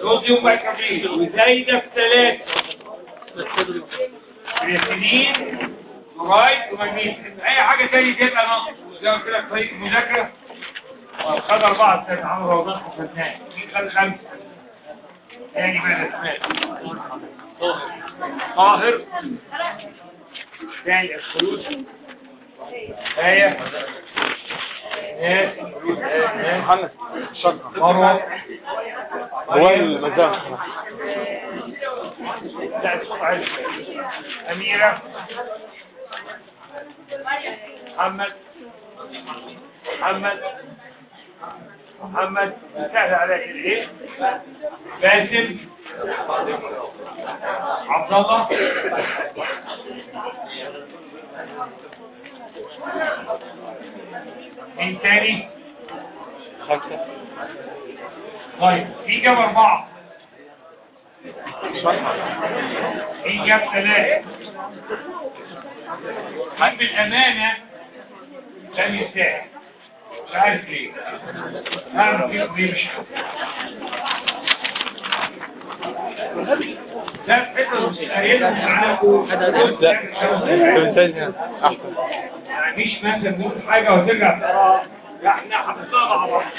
صوديوم بايكربونات وزايده في ثلاثه كرياتينين كلورايد ومغنيسيوم اي حاجه تاني تبقى نقص زي ما قلت لك طريقه المذاكره خد أربعة سنة عمرو وضح فنان مين خد خمسة تاني بقى الأسماء طاهر تاني الخلود آية ناس محمد شكرا مروة هو المزام لا الصوت عالي أميرة محمد محمد محمد سهل عليك الايه باسم عبد الله مين تاني خمسة طيب في جاب أربعة في جاب ثلاثة حب الأمانة لم يساعد مش عارف ليه هعمل فيه ليه مش لا حتة المسؤولية معاكم لا الثاني احسن مش مثلا نقول حاجة وترجع تقراها لا احنا حفظناها مع بعض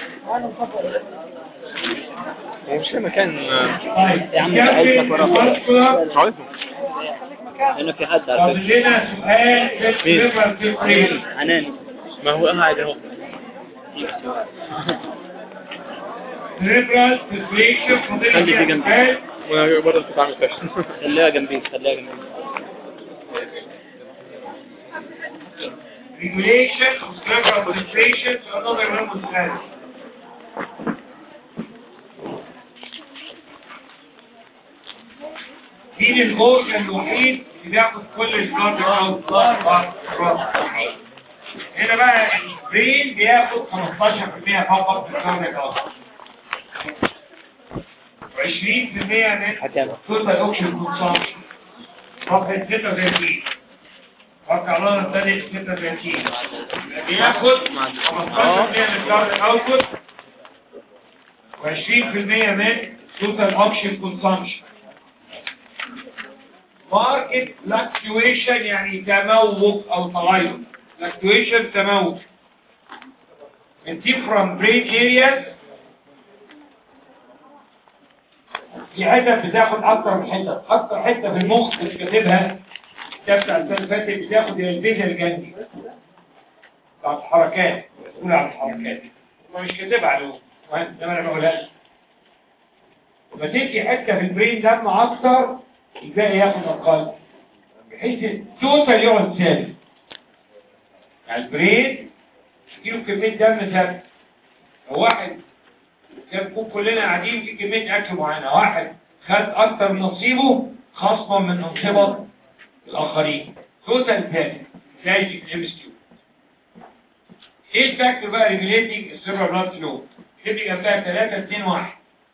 هو مش مكان طيب يا عم، كمل عايزك وراك. المذكرة. مش عايزه لانه في حد على فاضل لنا سؤال في مين؟ الريفر في الطريق فكرة عناني ما هو قاعد اهو ريفرال فيبريشن فاضل خلي دي لنا جنبي. سؤال وانا برضه كنت عامل فاشل خليها جنبيك خليها جنبيك regulation of cerebral concentration to another normal status. مين الأورجن الوحيد اللي بياخد كل الكارد اوت هنا بقى البرين بياخد 15% فقط من الكارد اوت و20% من حكام توتال اوكسجين كونسامشن صفحة 36 رقع لنا الثاني 36 بياخد 15% من الكارد اوتبوت و20% من توتال اوكسجين كونسامشن ماركت فلكتويشن يعني تموج او تغير فلكتويشن تموج من different brain areas في حتت بتاخد اكتر من حتة اكتر حتة في المخ اللي كاتبها الكتاب بتاع السنة اللي فاتت بتاخد الفيجن الجنبي بتاع الحركات مسؤول عن الحركات هو مش كاتبها عليهم ده ما انا بقولهاش لما تدي حتة في البرين دم اكتر الباقي ياخد اقل بحيث التوتال يقعد ثابت يعني البرين يجيله كمية دم ثابت لو واحد كان نكون كلنا قاعدين في كمية أكل معينة واحد خد أكتر من نصيبه خصما من أنصبة الآخرين توتال ثابت نتائج الام اس كيو ايه الفاكتور بقى ريجوليتنج السيرفر بلاد فلو كتب جنبها 3 2 1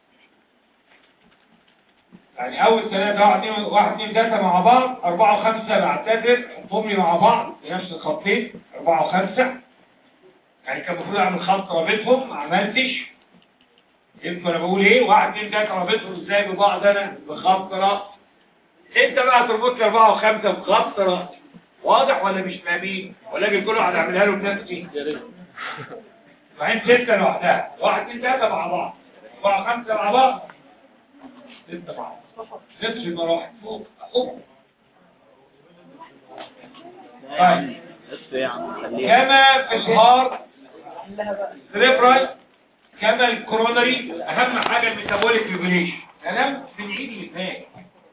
يعني اول ثلاثة واحد اثنين واحد اثنين ثلاثة مع بعض أربعة وخمسة بعتذر حطهم لي مع بعض بنفس الخطين أربعة وخمسة يعني كان المفروض أعمل خط رابطهم ما عملتش يبقى أنا بقول إيه واحد اثنين ثلاثة رابطهم إزاي ببعض أنا بخط رأس أنت بقى تربط لي أربعة وخمسة بخط رأس واضح ولا مش فاهمين ولا أجي كل واحد أعملها له بنفسي بعدين ستة لوحدها واحد اثنين ثلاثة مع بعض أربعة وخمسة مع بعض ستة مع بعض نفس المراحل فوق فوق طيب بس يا عم خليها كما في الهارت سريبرال كما الكورونري اهم حاجه الميتابوليك ريجوليشن كلام في العيد اللي فات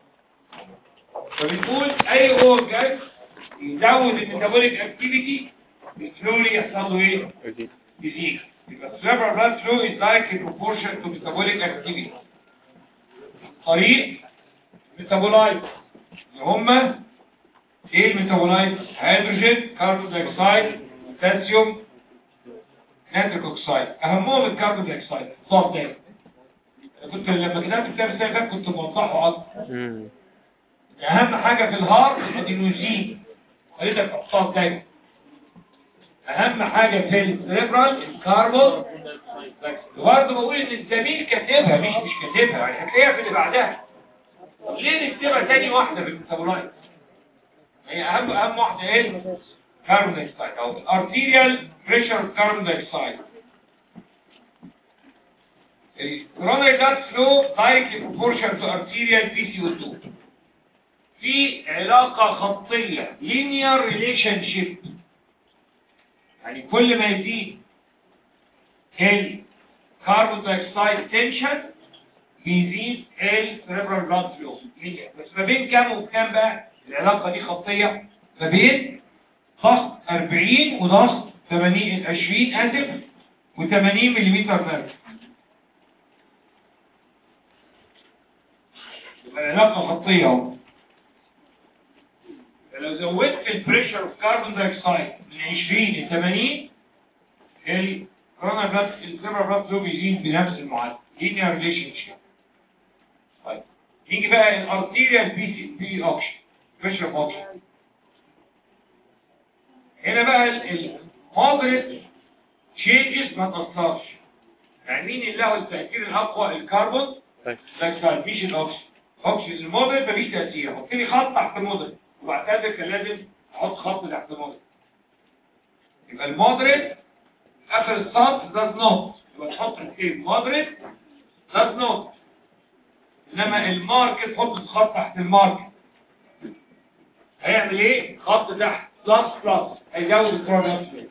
فبنقول اي اورجان يزود الميتابوليك اكتيفيتي سلولي يحصل له ايه؟ يزيد disease. Because cerebral blood flow is like in proportion to metabolic activity. طريق ميتابولايت اللي هما ايه الميتابولايت؟ هيدروجين كربون دايوكسيد بوتاسيوم نيتريك اوكسيد اهمهم الكربون دايوكسيد ضغط تاني أنا كنت لما كتبت كتاب السنه اللي فاتت كنت موضحه اكتر امم اهم حاجه في الهارت الادينوزين قريتك اقساط دايما اهم حاجه في السيريبرال الكاربون برضه بقول ان الزميل كاتبها مش مش كاتبها يعني هتلاقيها في اللي بعدها طب ليه نكتبها تاني واحده في الميتابولايت هي اهم اهم واحده ايه كاربون دايوكسيد او الارتيريال بريشر كاربون دايوكسيد الكوروناري بلاد فلو دايركتلي بروبورشن تو ارتيريال بي سي او 2 في علاقه خطيه لينير ريليشن شيب يعني كل ما يزيد الكاربون دايوكسيد تنشن بيزيد السيريبرال بلاد فلو بس ما بين كام وكام بقى العلاقه دي خطيه ما بين ضغط 40 وضغط 80 20 اسف و80 ملم نرد يبقى العلاقه خطيه اهو لو زودت البريشر اوف كاربون دايوكسيد من 20 ل 80 الكورونا بلاد السيريبرال بلاد فلو بيزيد بنفس المعدل لينير ريليشن شيب طيب نيجي بقى الارتيريال بي سي بي اوكشن بريشر اوكشن هنا بقى المودريت تشينجز ما تأثرش يعني مين اللي له التأثير الأقوى الكربون طيب. دايوكسيد مش الأوكسجين أوكسجين المودريت مفيش تأثير حط لي خط تحت المودريت وبعد كده كان لازم أحط خط تحت المودريت يبقى المودريت آخر السطر does not يبقى تحط ايه مودريت does not إنما الماركت حط خط تحت الماركت هيعمل ايه خط تحت بلس بلس هيزود الكربون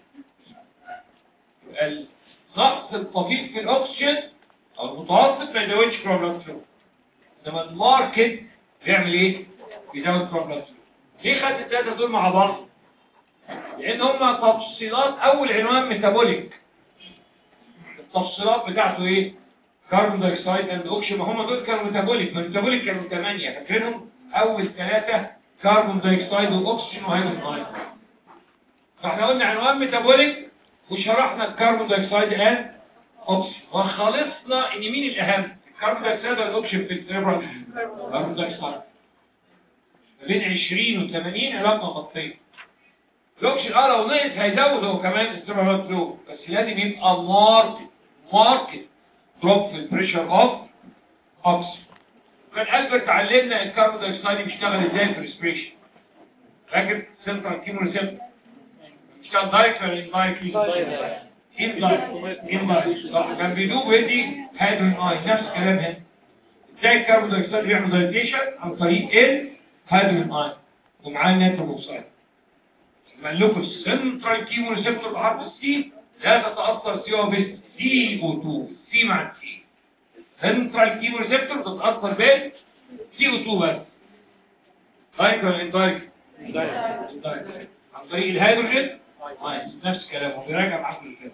النقص الطفيف في الاكسجين او المتوسط ما يزودش كربون فلو انما الماركت بيعمل ايه بيزود كربون فلو ليه خدت الثلاثه دول مع بعض لان هم تفصيلات اول عنوان ميتابوليك التفصيلات بتاعته ايه كربون دايوكسيد اند اوكسجين ما هم دول كانوا ميتابوليك ما الميتابوليك كانوا ثمانيه فاكرينهم اول ثلاثه كربون دايوكسيد واكسجين وهيدروجين فاحنا قلنا عنوان ميتابوليك وشرحنا الكربون دايوكسيد اند اوكسجين وخلصنا ان مين الاهم الكربون دايوكسيد ولا الاكسجين في السيربرال كربون دايوكسيد ما بين 20 و 80 علاقه خطيه الاكسجين اه لو نقص هيزود هو كمان السيربرال فلو بس لازم يبقى ماركت ماركت دروب في البريشر اوف اوكسجين كان ألبرت علمنا الكربون دايوكسيد بيشتغل ازاي في الريسبريشن فاكر سنترال كيمو ريسبتور بيشتغل دايركت ولا اندايركت اندايركت اندايركت صح كان بيدوب ويدي هيدروجين اي نفس الكلام هنا ازاي الكربون دايوكسيد بيعمل دايليتيشن عن طريق الهيدروجين اي ومعاه النيتروجين اوكسيد لما لكم السنترال كيمو ريسبتور بحرف السي لا تتاثر سي او بس سي او 2 سي مع السي سنترال كيمو ريسبتور بتتاثر بال سي او 2 بس دايركت ولا اندايركت اندايركت عن طريق الهيدروجين آه، نفس الكلام وبيراجع معاكم كده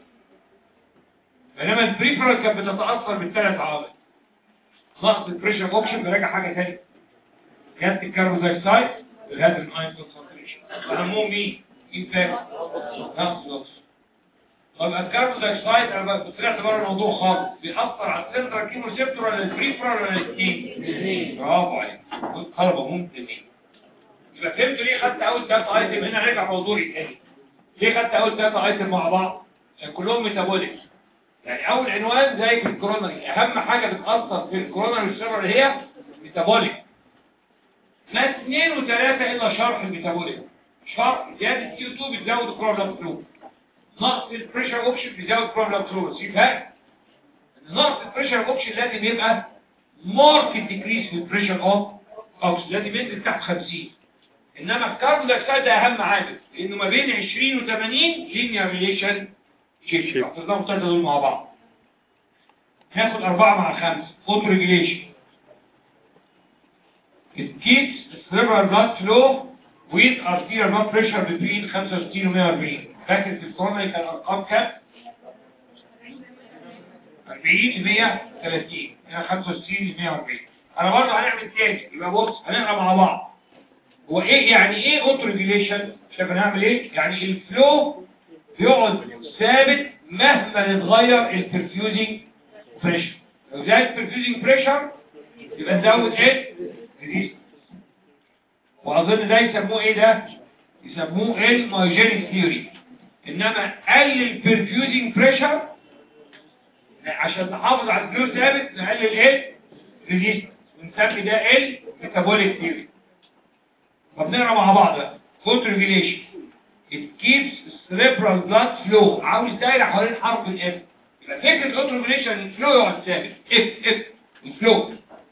بينما البريفرال كانت بتتاثر بالثلاث عوامل ضغط البريشر اوبشن بيراجع حاجه ثانيه جهاز الكربون دايوكسيد والهيدروجين ايون كونسنتريشن اهمهم مين؟ مين فاهم؟ نقص الاكسجين طب الكربون دايوكسيد انا بقى كنت طلعت بره الموضوع خالص بيأثر على السنترال كيمو ريسبتور ولا البريفرال ولا الاثنين؟ برافو عليك دول طلبه ممتازين يبقى فهمت ليه خدت اول ثلاثة ايتم هنا رجع موضوعي تاني ليه خدت اول ثلاثة ايتم مع بعض عشان كلهم ميتابوليك يعني اول عنوان زي في الكوروناري اهم حاجة بتأثر في الكوروناري سيرفر هي ميتابوليك ما اثنين وثلاثة الا شرح الميتابوليك شرح زيادة سي 2 بتزود الكوروناري فلو نقص البريشر اوبشن بيزود الكوروناري فلو بس يفهم ان نقص البريشر اوبشن لازم يبقى ماركت ديكريس في البريشر اوف اوبشن لازم ينزل تحت 50 انما الكربون دايوكسيد ده اهم عامل لانه ما بين 20 و 80 لينير ريليشن شيب حطيناهم الثلاثه دول مع بعض ناخد أربعة مع خمسة اوتو ريجليشن It keeps the cerebral blood flow with arterial blood pressure between 65 و 140 فاكر في الكورونا كان الارقام كام؟ 40 ل 130 هنا 65 ل 140 انا برضه هنعمل تاني يبقى بص هنقرا مع بعض هو ايه يعني ايه اوتو ريجوليشن شايف هنعمل ايه يعني الفلو بيقعد ثابت مهما يتغير البرفيوزنج بريشر لو زاد البرفيوزنج بريشر يبقى نزود ايه ريزيستنس واظن ده يسموه ايه ده يسموه المايجينيك ثيوري انما قل البرفيوزنج بريشر عشان نحافظ على الفلو ثابت نقلل ايه ريزيست ونسمي ده ال ميتابوليك ثيوري طب نقرا مع بعض بقى فوت ريجيليشن it keeps cerebral blood flow عاوز دايره حوالين حرف الاف يبقى فكره الاوتو ريجيليشن الفلو يقعد ثابت اف اف الفلو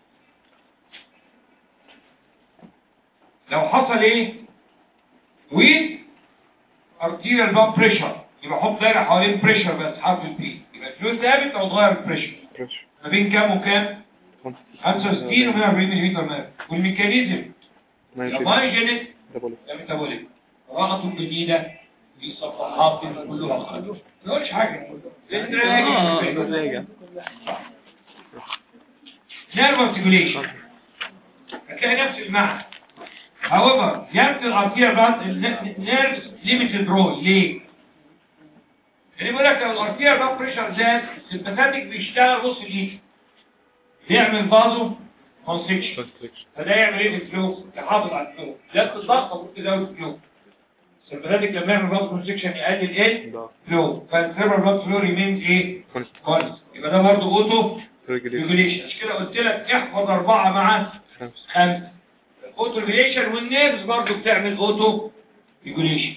لو حصل ايه with arterial blood pressure يبقى حط دايره حوالين بريشر بس حرف البي يبقى الفلو ثابت لو اتغير البريشر ما بين كام وكام 65 و 140 ملم مره والميكانيزم المايجينيك الميتابوليك رغطوا الجديدة في صفحات كلها خارج ما نقولش حاجة لأن راجع نيرف ارتكوليشن هتلاقي نفس المعنى however يمكن الارتير بعد النيرف ليميتد رول ليه؟ اللي بيقول لك لو الارتير بعد بريشر زاد السمباثيك بيشتغل نص الايد يعمل بازو كونستريكشن فده يعمل ايه في الفلو؟ يحافظ على الفلو زيادة الضغط ممكن تزود الفلو السمباثيك لما يعمل بازو كونستريكشن يقلل ايه؟ فلو فالسيربرال بلاد فلو ريمينز ايه؟ كونست يبقى ده برضه اوتو ريجوليشن عشان كده قلت لك احفظ أربعة مع خمسة اوتو ريجوليشن والنيرفز برضه بتعمل اوتو ريجوليشن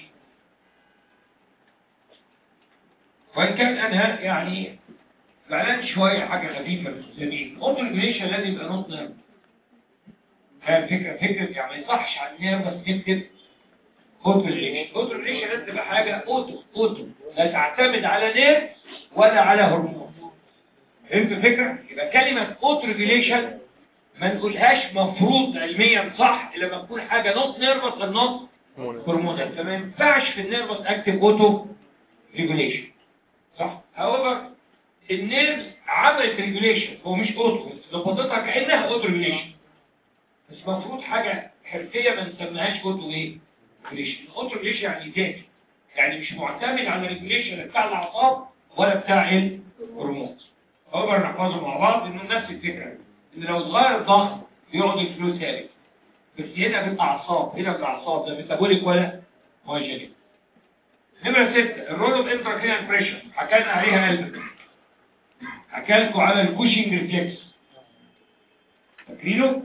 وإن كان أنا يعني زعلان شوية حاجة خفيفة في السبيل اوتو ريجوليشن لازم يبقى نوت نيرف فاهم فكرة فكرة يعني ما يصحش على النيرف بس تكتب اوتو ريجوليشن اوتو ريجوليشن لازم تبقى حاجة اوتو اوتو لا تعتمد على نيرف ولا على هرمون فهمت الفكرة؟ يبقى كلمة اوتو ريجوليشن ما نقولهاش مفروض علميا صح الا لما تكون حاجة نوت نيرفس النوت هرمونال فما ينفعش في النيرفس اكتب اوتو ريجوليشن صح؟ however النيرفز عملت ريجوليشن هو مش اوتو ظبطتها كانها اوتو ريجوليشن بس المفروض حاجة حرفية ما نسميهاش اوتو ايه؟ ريجوليشن اوتو ريجوليشن يعني ذاتي يعني مش معتمد على ريجوليشن بتاع الاعصاب ولا بتاع الهرمون هو نحفظه مع بعض انه نفس الفكرة ان لو اتغير الضغط بيقعد الفلو ثابت بس هنا بالاعصاب هنا بالاعصاب ده ميتابوليك ولا مايجينيك نمرة ستة الرول اوف انتراكرينال بريشر حكينا عليها قلبك حكى لكم على الكوشنج ريفلكس فاكرينه؟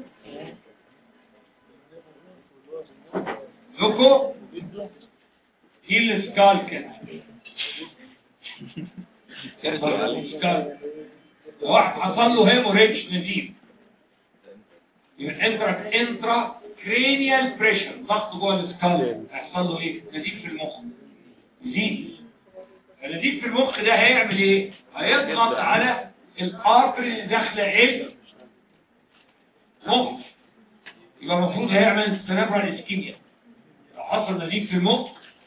لوكو دي السكال كده السكال واحد حصل له هيموريدج نزيف يبقى انترا انترا كرينيال بريشر ضغط جوه السكال هيحصل له ايه؟ نزيف في المخ يزيد النزيف في المخ ده هيعمل ايه؟ هيضغط على الارتري اللي داخله ايه؟ مخ يبقى المفروض هيعمل سيريبرال اسكيميا لو حصل نزيف في المخ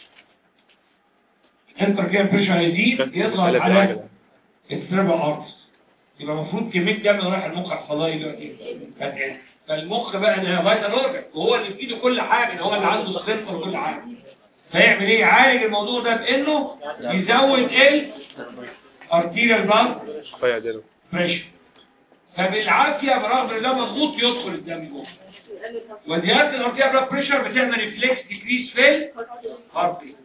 انترا كرينيال بريشر هيزيد يضغط على السيريبرال ارتري يبقى المفروض كميه دم رايح المخ يحصل لها ايه دلوقتي؟ فتقل فالمخ بقى ده فايتال اورجن وهو اللي في ايده كل حاجه ده هو اللي عنده الخطه وكل حاجه فيعمل ايه يعالج الموضوع ده بانه يزود ال arterial blood pressure فبالعافيه برغم ان ده مضغوط يدخل الدم جوه وزياده الارتيال بلاد بريشر بتعمل ريفلكس ديكريس في الهارت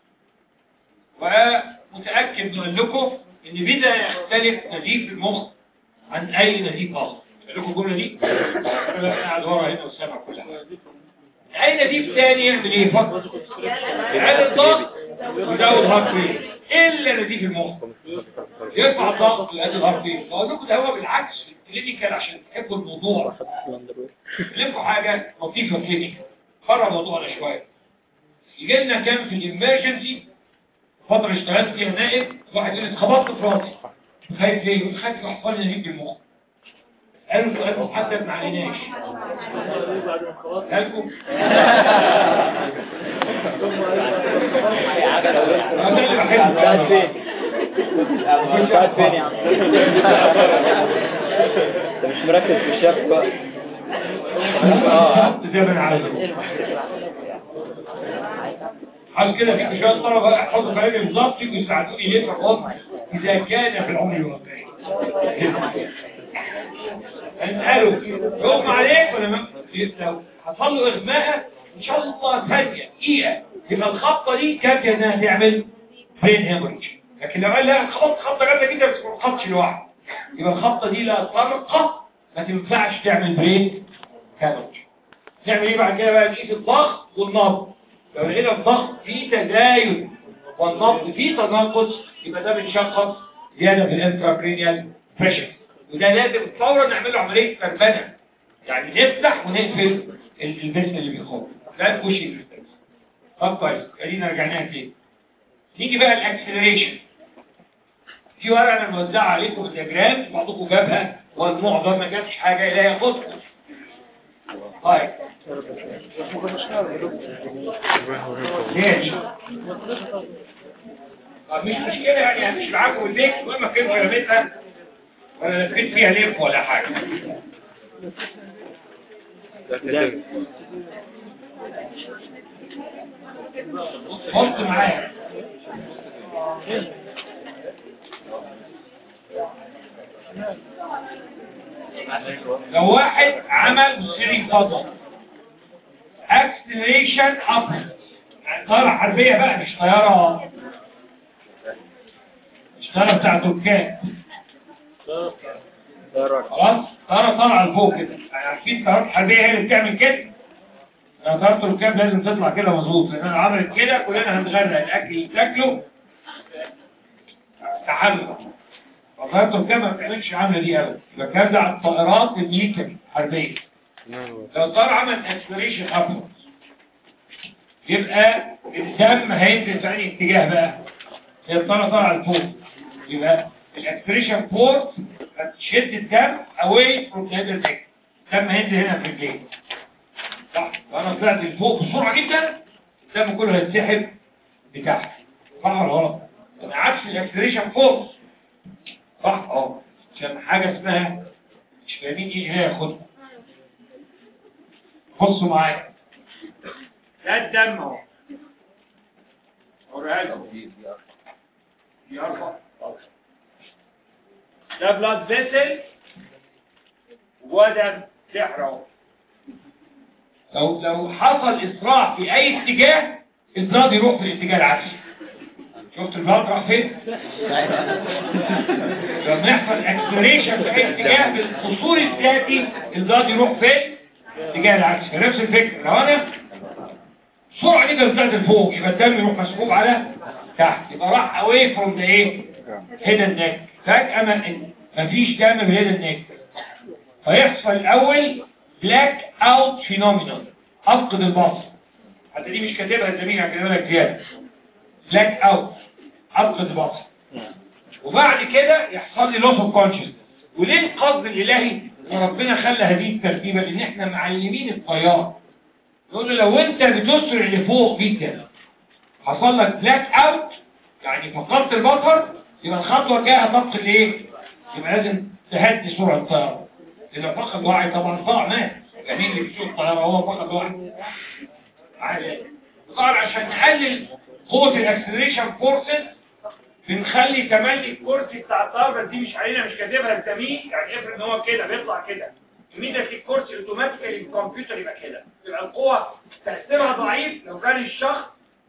ومتاكد نقول لكم ان بدا يختلف نزيف المخ عن اي نزيف اخر اقول لكم الجمله دي انا قاعد ورا هنا وسامع كل حاجه اي نزيف ثاني يعمل ايه فقط يعمل الضغط ويزود هارت ريت الا نزيف المخ يرفع الضغط ويقلل الهارت ريت بقول لكم ده هو بالعكس الكلينيكال عشان تحبوا الموضوع لكم حاجه لطيفه كلينيكال بره موضوعنا شويه يجي لنا كام في الامرجنسي فتره اشتغلت فيها نائب واحد يقول لي اتخبطت في راسي خايف ليه؟ يقول خايف يحصل لي نزيف المخ قالوا سؤال محدد ما عليناش قالكم قاعد فين؟ قاعد فين يا عم؟ انت مش مركز في الشرح بقى اه زي ما انا عايز عشان كده في شويه طلبه يحفظوا كلامي بالظبط يجوا يساعدوني ليه في الوضع اذا كان في العمر الواقعي اساله يغمى عليك ولا ما لو حصل له اغماء ان شاء الله ثانيه دقيقه يبقى الخبطه دي كافيه انها تعمل برين هيموريج لكن لو قال لا خبطت خبطه جامده جدا بس ما خبطش لوحده يبقى الخبطه دي لا طرقه ما تنفعش تعمل برين كامج نعمل ايه بعد كده بقى نقيس الضغط والنبض لو لقينا الضغط فيه تزايد والنبض فيه تناقص يبقى ده بنشخص زياده في الانترابرينيال بريشر وده لازم فورا نعمل له عمليه تربنه يعني نفتح ونقفل الفيسل اللي بيخرج ده البوشنج طب كويس ادينا رجعناها تاني نيجي بقى الاكسلريشن في ورقه انا موزعها عليكم الدياجرام بعضكم جابها والمعظم ما جابش حاجه لا ياخدها طيب هي دي طب مش مشكله يعني همشي معاكم البيت المهم كنت رميتها ولا لفيت فيها لف ولا حاجه حط معايا لو واحد عمل سيري فضل اكسلريشن اب طيارة حربية بقى مش طيارة مش طيارة بتاع دكان خلاص طيارة طالعة لفوق كده يعني عارفين طيارات حربية هي اللي بتعمل كده انا طيارة الركاب لازم تطلع كده مظبوط لان انا عملت كده كلنا هنغرق الاكل يتاكله تحلق طيارة الركاب ما بتعملش عاملة دي قوي يبقى الكلام ده على الطائرات الميليتري حربية لو الطائرة عمل اكسلريشن ابورد يبقى الدم هينزل في اي اتجاه بقى هي الطائرة طالعة لفوق يبقى الاكسلريشن فورس هتشد الدم away from the head neck الدم هينزل هنا في الجيب صح وانا طلعت لفوق بسرعة جدا الدم كله هيتسحب لتحت صح ولا غلط؟ انا عكس الاكسلريشن فورس صح اه عشان حاجة اسمها مش فاهمين ايه هي خد بصوا معايا ده الدم اهو اوريها لكم دي اربع ده بلاد فيسل وجوه دم سحر اهو لو لو حصل اسراع في اي اتجاه البلاد يروح في الاتجاه العكسي شفت البلاد راح فين؟ لما يحصل اكسلريشن في اي اتجاه بالقصور الذاتي البلاد يروح فين؟ الاتجاه العكسي نفس الفكره لو انا سرعه جدا طلعت لفوق يبقى الدم يروح مسحوب على تحت يبقى راح اواي فروم ذا ايه؟ هيدن نيك فجأة ما مفيش دم في الهيدن نيك فيحصل الأول بلاك اوت فينومينال أفقد البصر حتى دي مش كاتبها الزميل هكتبها لك زيادة بلاك اوت أفقد البصر وبعد كده يحصل لي لوس اوف كونشس وليه القصد الإلهي إن ربنا خلى هذه الترتيبة لأن احنا معلمين الطيار يقول له لو انت بتسرع لفوق جدا حصل لك بلاك اوت يعني فقدت البصر يبقى الخطوة الجاية هتفقد ايه؟ يبقى لازم تهدي سرعة الطيارة إذا فقد وعي طبعا ضاع مات يعني اللي بيسوق الطيارة هو فقد وعي عادي. طبعا عشان نقلل قوة الاكسلريشن فورسز بنخلي تملي الكرسي بتاع الطيارة بس دي مش علينا مش كاتبها التمييز يعني افرض ان هو كده بيطلع كده يمينك الكرسي اوتوماتيكالي الكمبيوتر يبقى كده يبقى القوة تأثيرها ضعيف لو كان الشخص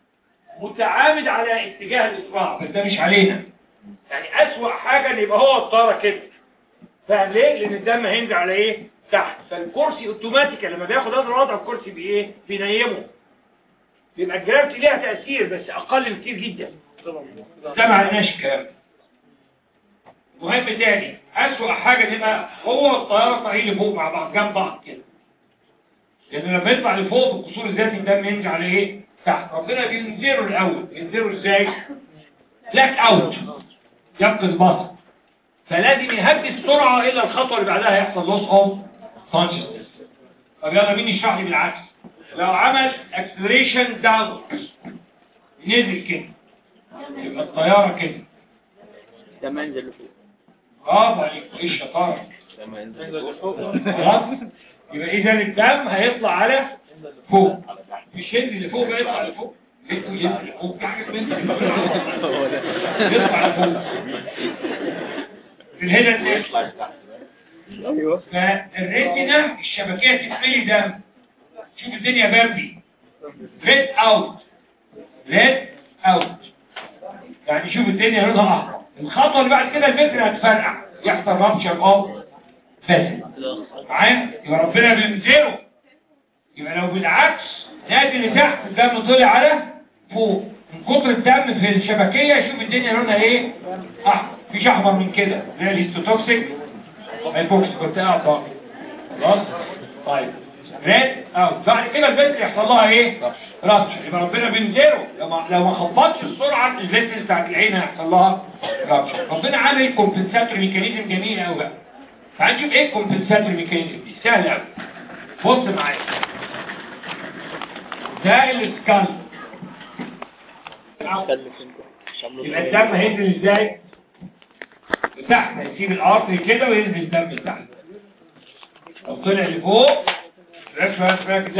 متعامد على اتجاه الإسراع بس ده مش علينا يعني أسوأ حاجة ان يبقى هو الطارة كده فاهم ليه؟ لأن الدم هينزل على إيه؟ تحت فالكرسي اوتوماتيكا لما بياخد هذا الوضع الكرسي بإيه؟ بينيمه يبقى الجرافيتي ليها تأثير بس أقل بكتير جدا ده ما عندناش الكلام ده. مهم تاني أسوأ حاجة تبقى هو الطيارة طالعين لفوق مع بعض جنب بعض كده لأن لما يطلع لفوق بالقصور الذاتي الدم ينزل على إيه؟ تحت ربنا بينزله الأول بينزله إزاي؟ بلاك أوت يفقد بصر فلازم يهدي السرعة إلا الخطوة اللي بعدها يحصل لوس أوف كونشسنس طب يلا مين يشرح لي بالعكس لو عمل اكسلريشن داون نزل كده يبقى الطيارة كده لما ينزل لفوق برافو عليك ايه الشطارة لما خلاص يبقى اذا الدم هيطلع على فوق مش ينزل لفوق بقى يطلع لفوق ينزل لفوق في حاجة اسمها يطلع لفوق في الهيدن يطلع ايوه فالريتنا الشبكية تتملي دم شوف الدنيا بردي ريد اوت ريد اوت يعني شوف الدنيا لونها احمر الخطوه اللي بعد كده الفكره هتفرقع يحصل رابشر اوف فاسد معايا يبقى ربنا بينزله يبقى لو بالعكس نازل لتحت الدم طلع على فوق من كتر الدم في الشبكيه شوف الدنيا لونها ايه احمر مفيش احمر من كده زي الهيستوتوكسيك البوكس كنت قاعد بقى خلاص طيب ريد اوت بعد كده البنت يحصل لها ايه رابش يبقى ربنا بينزله لو ما لو ما خبطش السرعه البنت بتاعت العين هيحصل لها رابش ربنا عامل كومبنساتوري ميكانيزم جميل قوي بقى تعال نشوف ايه الكومبنساتوري ميكانيزم دي سهل قوي بص معايا ده السكال خليك انت شامله يبقى الدم هينزل ازاي تحت هيسيب الارض كده وينزل الدم تحت لو طلع لفوق ركز بقى